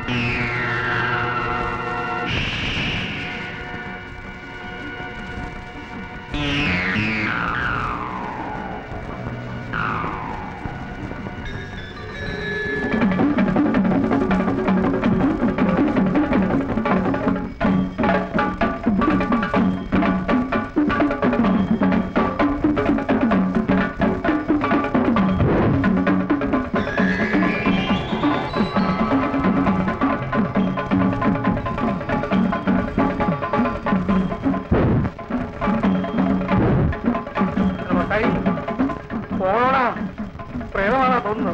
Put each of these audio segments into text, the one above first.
പോണോടാ പ്രേതമാണോ തോന്നുന്നു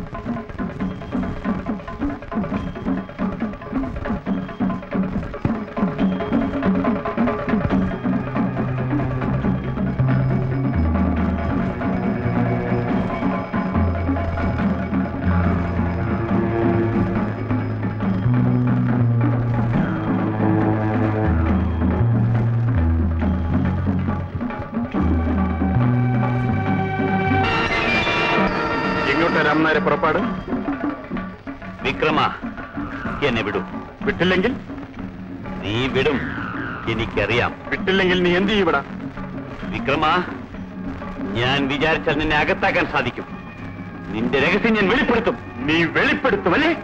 എങ്ങോട്ടാ രാമനാരെ പുറപ്പാട് വിക്രമ എന്നെ വിടൂ വിട്ടില്ലെങ്കിൽ നീ വിടും എനിക്കറിയാം വിട്ടില്ലെങ്കിൽ നീ എന്ത് ചെയ്യൂടാ വിക്രമ ഞാൻ വിചാരിച്ചാൽ നിന്നെ അകത്താക്കാൻ സാധിക്കും നിന്റെ രഹസ്യം ഞാൻ വെളിപ്പെടുത്തും നീ വെളിപ്പെടുത്തും അല്ലേ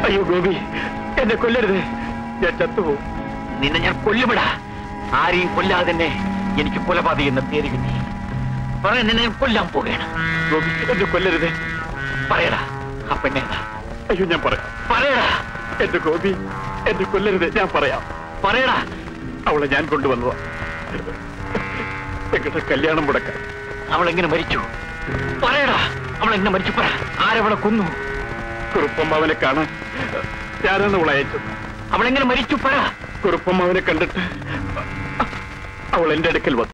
അയ്യോ ഗോപി എന്നെ കൊല്ലരുത് ഞാൻ ചത്തുപോകും നിന്നെ ഞാൻ കൊല്ലുമിട ആരെയും കൊല്ലാതെ തന്നെ എനിക്ക് കൊലപാതകം എന്ന പേര് കിട്ടി പറയാൻ നിന്നെ ഞാൻ കൊല്ലാൻ പോവുകയാണ് ഗോപി എന്നെ കൊല്ലരുത് പറയടാ ആ പെണ്ണേതാ അയ്യോ ഞാൻ പറയാം പറയടാ എന്റെ ഗോപി എന്നെ കൊല്ലരുത് ഞാൻ പറയാം പറയടാ അവളെ ഞാൻ കൊണ്ടുവന്നതാ എങ്ങളുടെ കല്യാണം മുടക്കാൻ അവൾ എങ്ങനെ മരിച്ചു പറയടാ അവൾ എങ്ങനെ മരിച്ചു പറ ആരവളെ കൊന്നു കുറുപ്പമ്മാവനെ കാണാൻ ഞാനാണ് അവളെ അയച്ചത് അവൾ എങ്ങനെ മരിച്ചു പറ കുറുപ്പമ്മാവനെ കണ്ടിട്ട് അവൾ എന്റെ അടുക്കൽ വന്നു